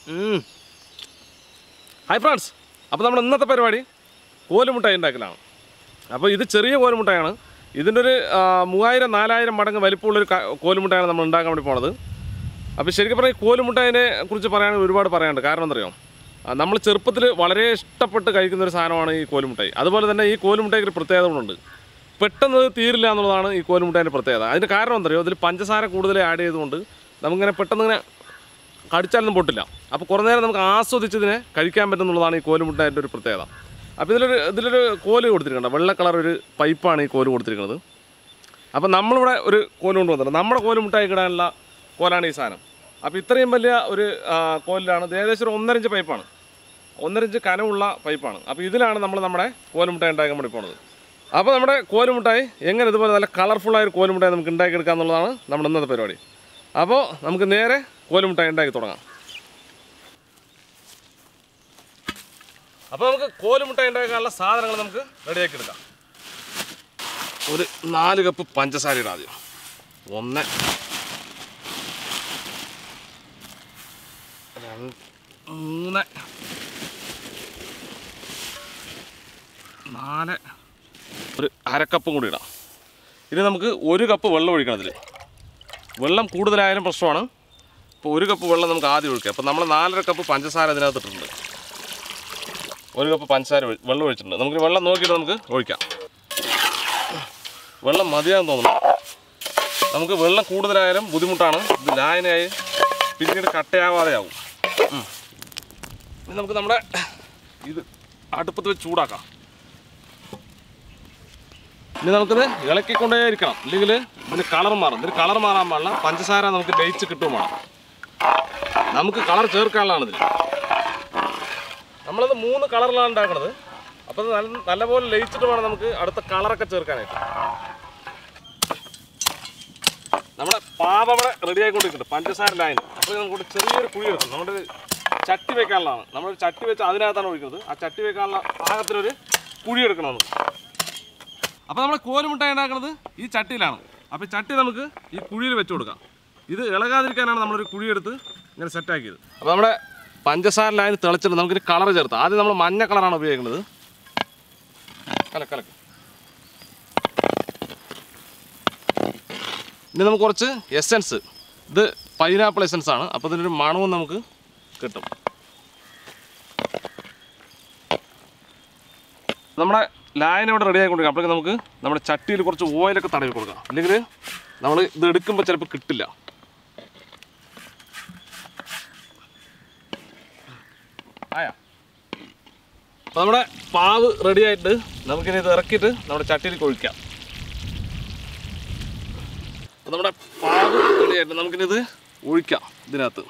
ഉം. Hi friends അപ്പോൾ നമ്മുടെ ഇന്നത്തെ പരിപാടി കോലുമുട്ടായി ഉണ്ടാക്കലാണ് അപ്പോൾ ഇത് ചെറിയ കോലുമുട്ടായാണ് ഇതിൻ്റെ ഒരു ആ, മൂവായിരം നാലായിരം മടങ്ങ് വലിപ്പമുള്ളൊരു ക- കോലുമുട്ടായാണ് നമ്മൾ ഉണ്ടാക്കാൻ വേണ്ടി പോണത് അപ്പോൾ ശരിക്കും പറഞ്ഞാൽ ഈ കോലുമുട്ടായിനെ കുറിച്ച് പറയാണെങ്കിൽ ഒരുപാട് പറയാനുണ്ട് കാരണം എന്തറിയോ നമ്മൾ ചെറുപ്പത്തിൽ വളരെ ഇഷ്ടപ്പെട്ട് കഴിക്കുന്ന ഒരു സാധനമാണ് ഈ കോലുമുട്ടായി അതുപോലെ തന്നെ ഈ കോലുമുട്ടായിക്ക് ഒരു പ്രത്യേകത കൊണ്ടുണ്ട് പെട്ടെന്ന് ഇത് തീരില്ല എന്നുള്ളതാണ് ഈ കോലുമുട്ടായിൻ്റെ പ്രത്യേകത അതിൻ്റെ കാരണം എന്തറിയോ അതിൽ പഞ്ചസാര കൂടുതൽ ആഡ് ചെയ്തുകൊണ്ട് നമുക്കിങ്ങനെ പെട്ടെന്ന് ഇങ്ങനെ കടിച്ചാലൊന്നും പൊട്ടില്ല അപ്പോൾ കുറേ നേരം നമുക്ക് ആസ്വദിച്ച് ഇതിനെ കഴിക്കാൻ പറ്റുന്നുള്ളതാണ് ഈ കോലുമുട്ടായിട്ട് ഒരു പ്രത്യേകത അപ്പോൾ ഇതിലൊരു ഇതിലൊരു കോല് കൊടുത്തിരിക്കുന്നുണ്ട് വെള്ള കളർ ഒരു പൈപ്പാണ് ഈ കോല് കൊടുത്തിരിക്കുന്നത് അപ്പോൾ നമ്മളിവിടെ ഒരു കോല് കൊണ്ടുവന്നിട്ടുണ്ട് നമ്മുടെ കോല് മുട്ടായി കിടാനുള്ള കോലാണ് ഈ സാധനം അപ്പോൾ ഇത്രയും വലിയ ഒരു ആ, കോലിലാണ് ഇത് ഏകദേശം ഒരു ഒന്നരഞ്ച് പൈപ്പാണ് ഒന്നരഞ്ച് കനമുള്ള പൈപ്പാണ് അപ്പോൾ ഇതിലാണ് നമ്മൾ നമ്മുടെ കോലുമുട്ടായി ഉണ്ടാക്കാൻ വേണ്ടി പോണത് അപ്പോൾ നമ്മുടെ കോലുമുട്ടായി എങ്ങനെ ഇതുപോലെ നല്ല കളർഫുള്ളായ ഒരു കോലുമുട്ടായി നമുക്ക് ഉണ്ടാക്കിയെടുക്കുക എന്നുള്ളതാണ് നമ്മുടെ ഇന്നത്തെ പരിപാടി അപ്പോൾ നമുക്ക് നേരെ കോലുമുട്ടായി ഉണ്ടാക്കി തുടങ്ങാം അപ്പോൾ നമുക്ക് കോലുമുട്ടായി ഉണ്ടാക്കാനുള്ള സാധനങ്ങൾ നമുക്ക് റെഡിയാക്കി എടുക്കാം ഒരു നാല് കപ്പ് പഞ്ചസാര ഇടാം ആദ്യം ഒന്ന് രണ്ട് മൂന്ന് നാല് ഒരു അരക്കപ്പും കൂടി ഇടാം ഇനി നമുക്ക് ഒരു കപ്പ് വെള്ളം ഒഴിക്കണം ഇതിൽ വെള്ളം കൂടുതലായാലും പ്രശ്നമാണ് ഇപ്പോൾ ഒരു കപ്പ് വെള്ളം നമുക്ക് ആദ്യം ഒഴിക്കാം അപ്പോൾ നമ്മൾ നാലര കപ്പ് പഞ്ചസാര ഇതിനകത്ത് ഇട്ടിട്ടുണ്ട് ഒരു കപ്പ് പഞ്ചസാര ഒഴി- വെള്ളം ഒഴിച്ചിട്ടുണ്ട് നമുക്ക് വെള്ളം നോക്കിയിട്ട് നമുക്ക് ഒഴിക്കാം വെള്ളം മതിയാകും തോന്നുന്നു നമുക്ക് വെള്ളം കൂടുതലായാലും ബുദ്ധിമുട്ടാണ് ഇത് ലായനായി പിന്നീട് കട്ടയാവാതെ ആവും ഉം. ഇനി നമുക്ക് നമ്മുടെ ഇത് അടുപ്പത്ത് വെച്ച് ചൂടാക്കാം ഇനി നമുക്കിത് ഇളക്കിക്കൊണ്ടേ ഇരിക്കണം ഇല്ലെങ്കിൽ ഇതിന് കളർ മാറും ഇതിന് കളർ മാറാൻ പാടില്ല പഞ്ചസാര നമുക്ക് ലയിച്ച് കിട്ടും വേണം നമുക്ക് കളർ ചേർക്കാനുള്ളതാണ് ഇതിൽ നമ്മളത് മൂന്ന് കളറിലാണ് ഉണ്ടാക്കുന്നത് അപ്പോൾ ഇത് നല്ല നല്ലപോലെ ലയിച്ചിട്ട് വേണം നമുക്ക് അടുത്ത കളറൊക്കെ ചേർക്കാനായിട്ട് നമ്മുടെ പാവ അവിടെ റെഡി ആയിക്കൊണ്ടിരിക്കുന്നുണ്ട് പഞ്ചസാര ലൈൻ അപ്പോൾ നമുക്ക് ചെറിയൊരു കുഴി എടുക്കും നമ്മുടെ ഒരു ചട്ടി വെക്കാനുള്ളതാണ് നമ്മൾ ചട്ടി വെച്ച് അതിനകത്താണ് ഒഴിക്കുന്നത് ആ ചട്ടി വെക്കാനുള്ള പാകത്തിനൊരു കുഴി എടുക്കണം നമുക്ക് അപ്പോൾ നമ്മൾ കോലുമുട്ടായി ഉണ്ടാക്കുന്നത് ഈ ചട്ടിയിലാണ് അപ്പോൾ ഈ ചട്ടി നമുക്ക് ഈ കുഴിയിൽ വെച്ച് കൊടുക്കാം ഇത് ഇളകാതിരിക്കാനാണ് നമ്മളൊരു കുഴി എടുത്ത് ഇങ്ങനെ സെറ്റാക്കിയത് അപ്പോൾ നമ്മുടെ പഞ്ചസാര ലൈൻ തിളച്ചിട്ട് നമുക്കൊരു കളർ ചേർത്ത് ആദ്യം നമ്മൾ മഞ്ഞ കളറാണ് ഉപയോഗിക്കുന്നത് കലക്ക് കലക്ക് ഇനി നമുക്ക് കുറച്ച് എസൻസ് ഇത് പൈനാപ്പിൾ എസൻസ് ആണ് അപ്പോൾ ഇതിനൊരു മണവും നമുക്ക് കിട്ടും നമ്മുടെ ലായന ഇവിടെ റെഡി ആയിക്കൊണ്ടിരിക്കും അപ്പോഴേക്കും നമുക്ക് നമ്മുടെ ചട്ടിയിൽ കുറച്ച് ഓയിലൊക്കെ തടവി കൊടുക്കാം അല്ലെങ്കിൽ നമ്മൾ ഇത് എടുക്കുമ്പോൾ ചിലപ്പോൾ കിട്ടില്ല ആയാ അപ്പോൾ നമ്മുടെ പാവ് റെഡി ആയിട്ട് നമുക്കിനി ഇത് ഇറക്കിയിട്ട് നമ്മുടെ ചട്ടിയിൽ ഒഴിക്കാം അപ്പോൾ നമ്മുടെ പാവ് റെഡി ആയിട്ട് നമുക്കിനി ഇത് ഒഴിക്കാം ഇതിനകത്ത്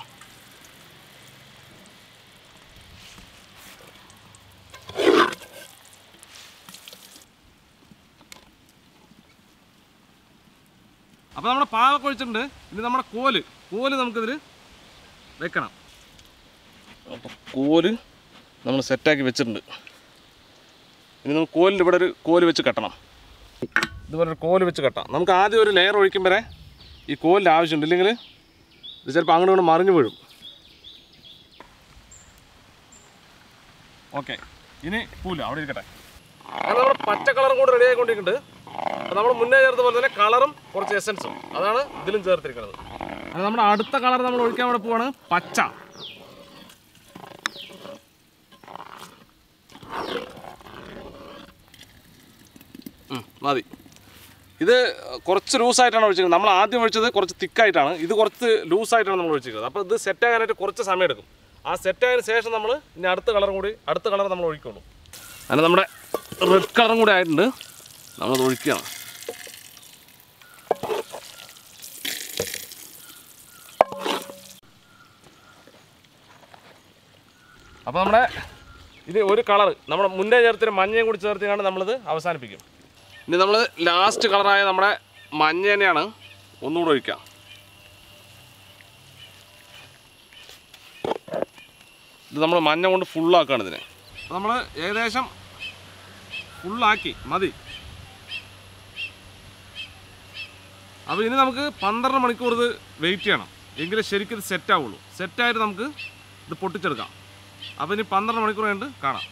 അപ്പോൾ നമ്മുടെ പാവൊക്കെ ഒഴിച്ചിട്ടുണ്ട് ഇനി നമ്മുടെ കോല് കോല് നമുക്കിതിൽ വെക്കണം അപ്പോൾ കോല് നമ്മൾ സെറ്റാക്കി വെച്ചിട്ടുണ്ട് ഇനി നമുക്ക് കോലിൻ്റെ ഇവിടെ ഒരു കോല് വെച്ച് കെട്ടണം ഇതുപോലെ ഒരു കോല് വെച്ച് കെട്ടാം നമുക്ക് ആദ്യം ഒരു ലെയർ ഒഴിക്കും വരെ ഈ കോലിൻ്റെ ആവശ്യമുണ്ട് ഇല്ലെങ്കിൽ ഇത് ചിലപ്പോൾ അങ്ങോട്ട് ഇങ്ങോട്ട് മറിഞ്ഞു വീഴും ഓക്കെ ഇനി പൂല അവിടെ ഇരിക്കട്ടെ അങ്ങനെ നമ്മുടെ പച്ച കളറും കൂടി റെഡി ആയിക്കൊണ്ടിരിക്കുന്നുണ്ട് അപ്പോൾ നമ്മൾ മുന്നേ ചേർത്ത പോലെ തന്നെ കളറും കുറച്ച് എസൻസും അതാണ് ഇതിലും ചേർത്തിരിക്കുന്നത് അത് നമ്മുടെ അടുത്ത കളർ നമ്മൾ ഒഴിക്കാൻ വേണ്ടി പോവാണ് പച്ച ഉം, മതി ഇത് കുറച്ച് ലൂസായിട്ടാണ് ഒഴിച്ചിരിക്കുന്നത് നമ്മൾ ആദ്യം ഒഴിച്ചത് കുറച്ച് തിക്കായിട്ടാണ് ഇത് കുറച്ച് ലൂസായിട്ടാണ് നമ്മൾ ഒഴിച്ചിരിക്കുന്നത് അപ്പോൾ ഇത് സെറ്റ് ആകാനായിട്ട് കുറച്ച് സമയം എടുക്കും ആ സെറ്റ് ആയതിനു ശേഷം നമ്മൾ ഇനി അടുത്ത കളറും കൂടി അടുത്ത കളർ നമ്മൾ ഒഴിക്കുള്ളൂ അങ്ങനെ നമ്മുടെ റെഡ് കളറും കൂടി ആയിട്ടുണ്ട് നമ്മളത് ഒഴിക്കുകയാണ് അപ്പോൾ നമ്മുടെ ഇത് ഒരു കളർ നമ്മുടെ മുന്നേ ചേർത്തിന് മഞ്ഞയും കൂടി ചേർത്തിയാണ് നമ്മളിത് അവസാനിപ്പിക്കും ഇനി നമ്മൾ ലാസ്റ്റ് കളറായ നമ്മുടെ മഞ്ഞ തന്നെയാണ് ഒന്നുകൂടെ ഒഴിക്കാം ഇത് നമ്മൾ മഞ്ഞ കൊണ്ട് ഫുള്ളാക്കുകയാണ് ഇതിനെ അപ്പോൾ നമ്മൾ ഏകദേശം ഫുള്ളാക്കി മതി അപ്പോൾ ഇനി നമുക്ക് പന്ത്രണ്ട് മണിക്കൂർ ഇത് വെയിറ്റ് ചെയ്യണം എങ്കിലേ ശരിക്കും ഇത് സെറ്റ് ആവുള്ളൂ സെറ്റായിട്ട് നമുക്ക് ഇത് പൊട്ടിച്ചെടുക്കാം അപ്പോൾ ഇനി പന്ത്രണ്ട് മണിക്കൂർ കഴിഞ്ഞിട്ട് കാണാം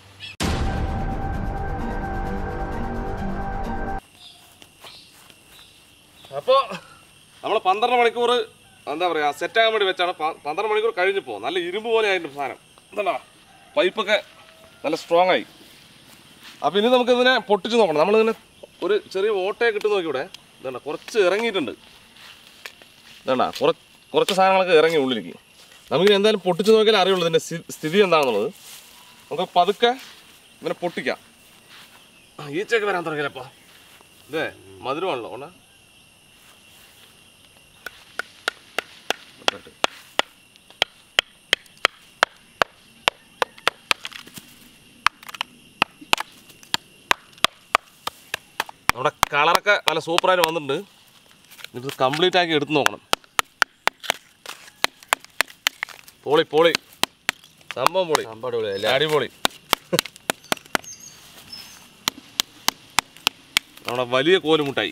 അപ്പോൾ നമ്മൾ പന്ത്രണ്ട് മണിക്കൂർ എന്താ പറയുക സെറ്റാകാൻ വേണ്ടി വെച്ചാണ് പ- പന്ത്രണ്ട് മണിക്കൂർ കഴിഞ്ഞപ്പോൾ നല്ല ഇരുമ്പ് പോലെ ആയിട്ട് സാധനം എന്താ പൈപ്പൊക്കെ നല്ല സ്ട്രോങ് ആയി അപ്പോൾ ഇനി നമുക്ക് ഇതിനെ പൊട്ടിച്ച് നോക്കണം നമ്മളിതിനെ ഒരു ചെറിയ ഓട്ടയെ കിട്ടുന്ന നോക്കി ഇവിടെ ഇതണ്ട കുറച്ച് ഇറങ്ങിയിട്ടുണ്ട് ഇതണ്ട കുറച്ച് കുറച്ച് സാധനങ്ങളൊക്കെ ഇറങ്ങി ഉള്ളിലേക്ക് നമുക്ക് എന്തായാലും പൊട്ടിച്ച് നോക്കിയാലേ അറിയുള്ളൂ ഇതിൻ്റെ സ്ഥി- സ്ഥിതി എന്താണെന്നുള്ളത് നമുക്ക് പതുക്കെ ഇങ്ങനെ പൊട്ടിക്കാം ആ, ഈച്ചയൊക്കെ വരാൻ തുടങ്ങിയല്ലോ ഇതേ മധുരമാണല്ലോ ഓണ നമ്മുടെ കളറൊക്കെ നല്ല സൂപ്പറായിട്ട് വന്നിട്ടുണ്ട് ഇത് കംപ്ലീറ്റ് ആക്കി എടുത്ത് നോക്കണം പോളി പോളി സംഭവം പൊളി അടിപൊളി നമ്മുടെ വലിയ കോലുമുട്ടായി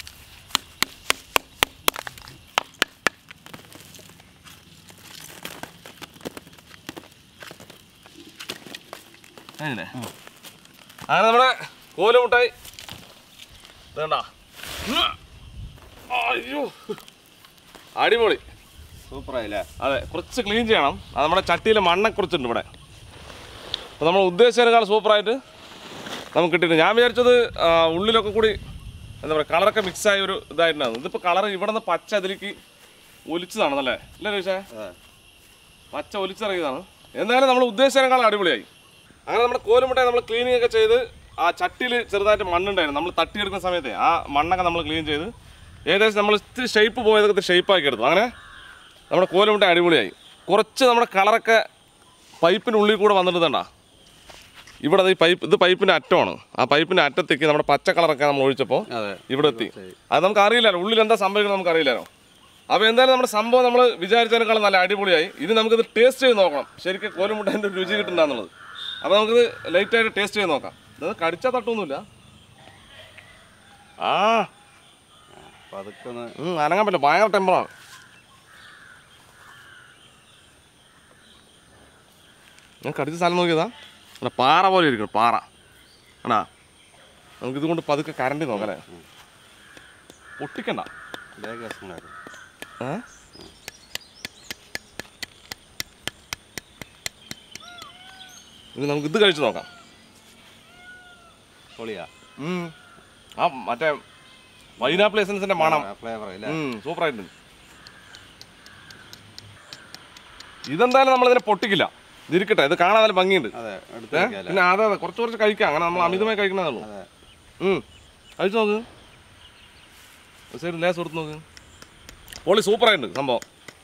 അങ്ങനെ അങ്ങനെ നമ്മുടെ കോലുമുട്ടായി വേണ്ട അയ്യോ അടിപൊളി സൂപ്പറായില്ലേ അതെ കുറച്ച് ക്ലീൻ ചെയ്യണം അത് നമ്മുടെ ചട്ടിയിലെ മണ്ണൊക്കെ കുറച്ചുണ്ട് ഇവിടെ അപ്പോൾ നമ്മൾ ഉദ്ദേശിച്ചതിനേക്കാൾ സൂപ്പറായിട്ട് നമുക്ക് കിട്ടിയിട്ടുണ്ട് ഞാൻ വിചാരിച്ചത് ആ, ഉള്ളിലൊക്കെ കൂടി എന്താ പറയുക കളറൊക്കെ മിക്സായ ഒരു ഇതായിട്ടുണ്ടായിരുന്നു ഇതിപ്പോൾ കളർ ഇവിടെ നിന്ന് പച്ച അതിലേക്ക് ഒലിച്ചതാണെന്നല്ലേ ഇല്ല ചോദിച്ചേ പച്ച ഒലിച്ചിറങ്ങിയതാണ് എന്തായാലും നമ്മൾ ഉദ്ദേശിച്ചതിനേക്കാൾ അടിപൊളിയായി അങ്ങനെ നമ്മുടെ കോലുമുട്ടായി നമ്മൾ ക്ലീനിങ് ഒക്കെ ചെയ്ത് ആ ചട്ടിയിൽ ചെറുതായിട്ട് മണ്ണുണ്ടായിരുന്നു നമ്മൾ തട്ടിയെടുക്കുന്ന സമയത്ത് ആ മണ്ണൊക്കെ നമ്മൾ ക്ലീൻ ചെയ്ത് ഏകദേശം നമ്മൾ ഇത്തിരി ഷേപ്പ് പോയതൊക്കെ ഷേപ്പാക്കി എടുത്തു അങ്ങനെ നമ്മുടെ കോലുമുട്ട അടിപൊളിയായി കുറച്ച് നമ്മുടെ കളറൊക്കെ പൈപ്പിനുള്ളിൽ കൂടെ വന്നിട്ട് തണ്ട ഇവിടെ ദേ ഈ പൈപ്പ് ഇത് പൈപ്പിൻ്റെ അറ്റമാണ് ആ പൈപ്പിൻ്റെ അറ്റത്തേക്ക് നമ്മുടെ പച്ച കളറൊക്കെ നമ്മൾ ഒഴിച്ചപ്പോൾ അതെ ഇവിടെ എത്തി അത് നമുക്ക് അറിയില്ലല്ലോ ഉള്ളിൽ എന്താ സംഭവിക്കുന്നത് നമുക്ക് അറിയില്ലല്ലോ അപ്പോൾ എന്തായാലും നമ്മുടെ സംഭവം നമ്മൾ വിചാരിച്ചതിനേക്കാളും നല്ല അടിപൊളിയായി ഇനി നമുക്കിത് ടേസ്റ്റ് ചെയ്ത് നോക്കണം ശരിക്കും കോലുമുട്ടേൻ്റെ ഒരു രുചി കിട്ടുന്നുള്ളത് അപ്പോൾ നമുക്കിത് ലൈറ്റായിട്ട് ടേസ്റ്റ് ചെയ്ത് നോക്കാം ഇത് കടിച്ചാൽ തട്ടൊന്നുമില്ല ആ പതുക്കെ ഒന്ന് ഉം, അനങ്ങാൻ പറ്റില്ല ഭയങ്കര ടെമ്പറാണ് ഞാൻ കടിച്ച സ്ഥലം നോക്കിയതാ അല്ല പാറ പോലെ ഇരിക്കണം പാറ ആണാ നമുക്ക് ഇതുകൊണ്ട് പതുക്കെ കരണ്ടി നോക്കാം അല്ലേ പൊട്ടിക്കണ്ട വേഗം രസമുണ്ടായിരുന്നു ഏ ഇനി നമുക്ക് ഇത് കഴിച്ച് നോക്കാം പൊളിയാ ഉം. ആ മറ്റേ പൈനാപ്പിൾ എസൻസിന്റെ മണം ഫ്ലേവർ ഇല്ലേ സൂപ്പർ ആയിട്ടുണ്ട് ഇതെന്തായാലും നമ്മൾ ഇതിനെ പൊട്ടിക്കില്ല ഇതിരിക്കട്ടെ ഇത് കാണാൻ നല്ല ഭംഗിയുണ്ട് അതെ എടുത്ത് ഏ? വെക്കാല്ലേ പിന്നെ അതെ അതെ കുറച്ച് കുറച്ച് കഴിക്കാം അങ്ങനെ നമ്മൾ അമിതമായി കഴിക്കണതല്ലോ അതെ ഉം കഴിച്ചു നോക്ക് ഒരു സൈഡ് ലേസ് കൊടുത്ത് നോക്ക് പൊളി സൂപ്പർ ആയിട്ടുണ്ട് സംഭവം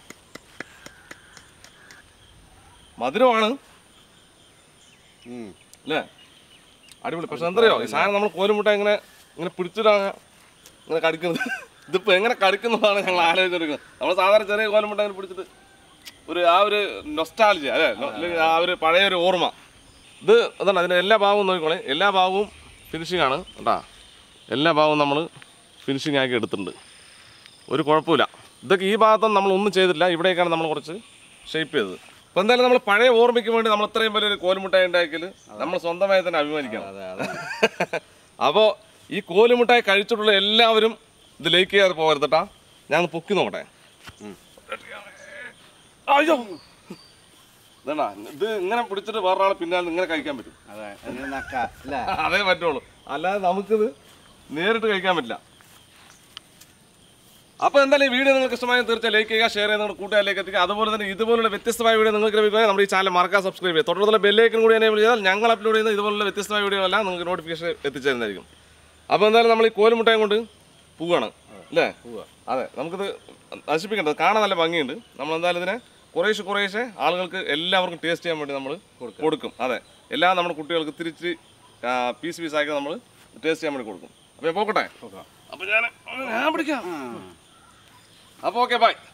മധുരമാണ് ഉം. അല്ലേ അടിപൊളി പക്ഷെ എന്തറിയോ ഈ സാധനം നമ്മൾ കോലുമുട്ട ഇങ്ങനെ ഇങ്ങനെ പിടിച്ചിട്ടാണ് ഇങ്ങനെ കടിക്കുന്നത് ഇതിപ്പോൾ എങ്ങനെ കടിക്കുന്നതാണ് ഞങ്ങൾ ആലോചിച്ചെടുക്കുന്നത് നമ്മൾ സാധാരണ ചെറിയ കോലുമുട്ട ഇങ്ങനെ പിടിച്ചിട്ട് ഒരു ആ ഒരു നൊസ്റ്റാലജി അല്ലേ നൊ- അല്ലെങ്കിൽ ആ ഒരു പഴയ ഒരു ഓർമ്മ ഇത് അതാണ് അതിൻ്റെ എല്ലാ ഭാഗവും നോക്കിക്കോളെ എല്ലാ ഭാഗവും ഫിനിഷിംഗ് ആണ് കേട്ടാ എല്ലാ ഭാഗവും നമ്മൾ ഫിനിഷിംഗ് ആക്കി എടുത്തിട്ടുണ്ട് ഒരു കുഴപ്പമില്ല ഇതൊക്കെ ഈ ഭാഗത്തൊന്നും നമ്മൾ ഒന്നും ചെയ്തിട്ടില്ല ഇവിടേക്കാണ് നമ്മൾ കുറച്ച് ഷേപ്പ് ചെയ്തത് അപ്പോൾ എന്തായാലും നമ്മൾ പഴയ ഓർമ്മയ്ക്ക് വേണ്ടി നമ്മൾ ഇത്രയും വലിയൊരു കോലുമുട്ടായി ഉണ്ടാക്കിയാൽ നമ്മൾ സ്വന്തമായി തന്നെ അഭിമാനിക്കണം അതെ അതെ അപ്പോൾ ഈ കോലുമുട്ടായി കഴിച്ചിട്ടുള്ള എല്ലാവരും ഇത് ലൈക്ക് ചെയ്യാതെ പോകരുത് കേട്ടാ ഞാൻ ഒന്ന് പൊക്കി നോക്കട്ടെ ഉം. അയ്യോ ഇതാ ഇത് ഇങ്ങനെ പിടിച്ചിട്ട് വേറൊരാളെ പിന്നാലെ ഇങ്ങനെ കഴിക്കാൻ പറ്റും അതെ അതിന് നക്ക അല്ലേ അതേ പറ്റുള്ളൂ അല്ലാതെ നമുക്കിത് നേരിട്ട് കഴിക്കാൻ പറ്റില്ല അപ്പോൾ എന്തായാലും ഈ വീഡിയോ നിങ്ങൾക്ക് ഇഷ്ടമായ തീർച്ചയായും ലൈക്ക് ചെയ്യുക ഷെയർ ചെയ്യുക നിങ്ങളുടെ കൂട്ടുകാരിലേക്ക് എത്തിക്കുക അതുപോലെ തന്നെ ഇതുപോലുള്ള വ്യത്യസ്തമായ വീഡിയോ നിങ്ങൾക്ക് ലഭിക്കുക നമ്മുടെ ഈ ചാനൽ മറക്കാൻ സബ്സ്ക്രൈബ് ചെയ്യുക തുടർന്നുള്ള ബെല്ലേക്കും കൂടി എനേബിൾ ചെയ്താൽ ഞങ്ങൾ അപ്ലോഡ് ചെയ്യുന്ന ഇതുപോലുള്ള വ്യത്യസ്തമായ വീഡിയോ എല്ലാം നിങ്ങൾക്ക് നോട്ടിഫിക്കേഷൻ എത്തിച്ചേരുന്നതായിരിക്കും അപ്പോൾ എന്തായാലും നമ്മൾ ഈ കോലുമുട്ടയും കൊണ്ട് പോവുകയാണ് അല്ലേ പോവാ. അതെ നമുക്കിത് നശിപ്പിക്കേണ്ടത് കാണാൻ നല്ല ഭംഗിയുണ്ട് നമ്മൾ എന്തായാലും ഇതിനെ കുറേശ്ശെ കുറേശ്ശെ ആളുകൾക്ക് എല്ലാവർക്കും ടേസ്റ്റ് ചെയ്യാൻ വേണ്ടി നമ്മൾ കൊടുക്കും അതെ എല്ലാം നമ്മുടെ കുട്ടികൾക്ക് തിരിച്ച് പീസ് പീസ് ആക്കി നമ്മൾ ടേസ്റ്റ് ചെയ്യാൻ വേണ്ടി കൊടുക്കും അപ്പോൾ പോകട്ടെ പോകാം. അപ്പോൾ ഞാൻ ഞാൻ പിടിക്കാം ആ അപ്പോൾ ഓക്കെ ബൈ